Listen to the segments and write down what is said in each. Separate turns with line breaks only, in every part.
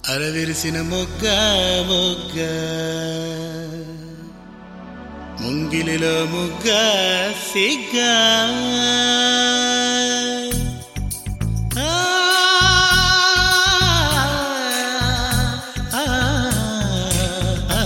అరవిరిసిన మొగ్గ మొగ్గ ముంగిలిలో ముగ్గ సిగ్గా ఆ, ఆ, ఆ, ఆ.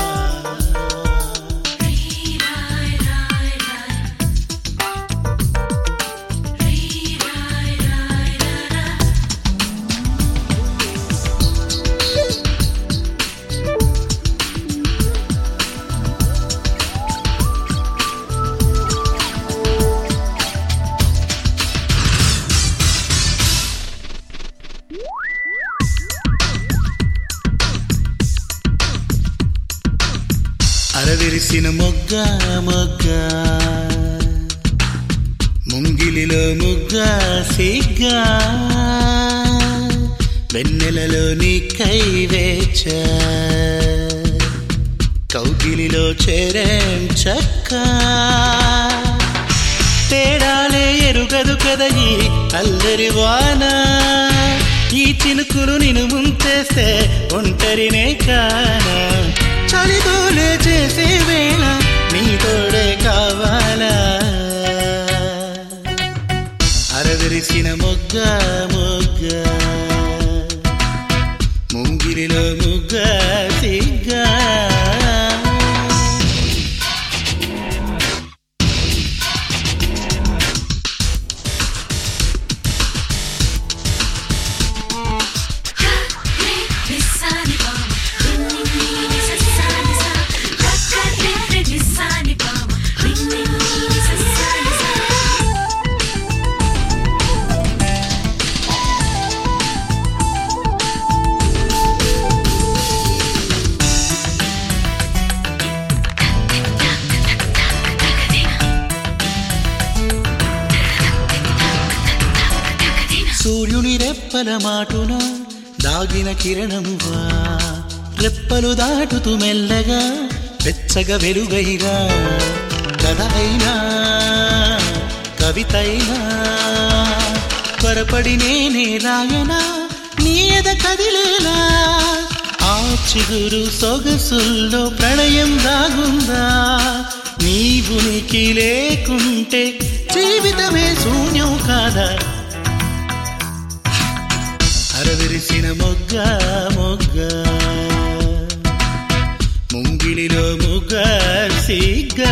అరవిరిసిన మొగ్గ మొగ్గ ముంగిలిలో ముగ్గ సిగ్గా వెన్నెలలో నీ కైవేచ కౌగిలిలో చేరేం చక్క తేడాలే ఎరుగదు కదా ఈ అల్లరి వాన ఈ చినుకులు నిన్ను ముంచేస్తే ఒంటరినే కానా చలిదోలే చేసే వేళ నీ తోడే కావాలా అరవిరిసిన మొగ్గ మొగ్గ ముంగిరిలో ముగ్గ సిగ్గా సూర్యుని రెప్పల మాటున దాగిన కిరణమువా రెప్పలు దాటుతూ మెల్లగా వెచ్చగా వెలుగైరా కథ అయినా కవితైనా త్వరపడి నేనే రాయనా నీయద కదిలేలా ఆ చిగురు సొగసుల్లో ప్రళయం దాగుందా నీవునికి లేకుంటే జీవితమే శూన్యం కాదా అరవిరిసిన మొగ్గ మొగ్గ ముంగిలిలో ముగ్గ సిగ్గా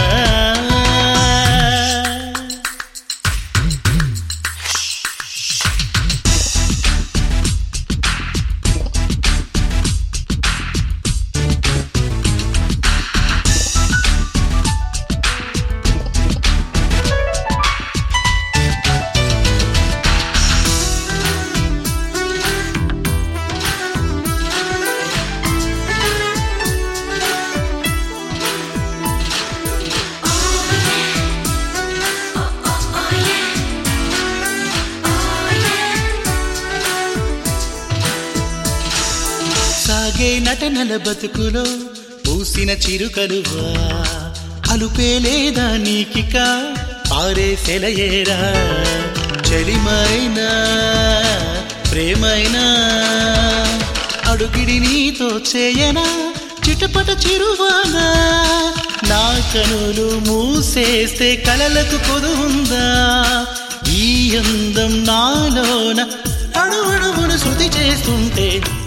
సాగే నటనల బతుకులో పూసిన చిరుకలువా అలుపే లేదా నీకిక పారే సెలయేరా చలిమైనా ప్రేమైనా అడుగిడి నీతో చేయనా చిటపట చిరువానా నా కనులు మూసేస్తే కలలకు కొదుందా ఈ అందం నాలోన అడుగుడుగును శృతి చేస్తుంటే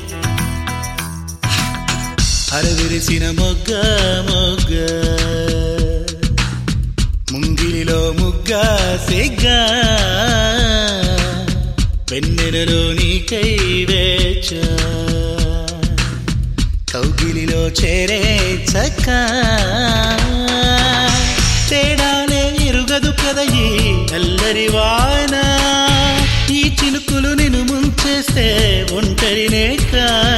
అరవిరిసిన మొగ్గ మొగ్గ ముంగిలిలో ముగ్గ సిగ్గా వెన్నెలలో నీకై వేచ కౌగిలిలో చేరే చక్క తేడాలే ఎరుగదు కదా ఈ అల్లరి వాన ఈ చినుకులు నిన్ను ముంచేస్తే ఒంటరినే కా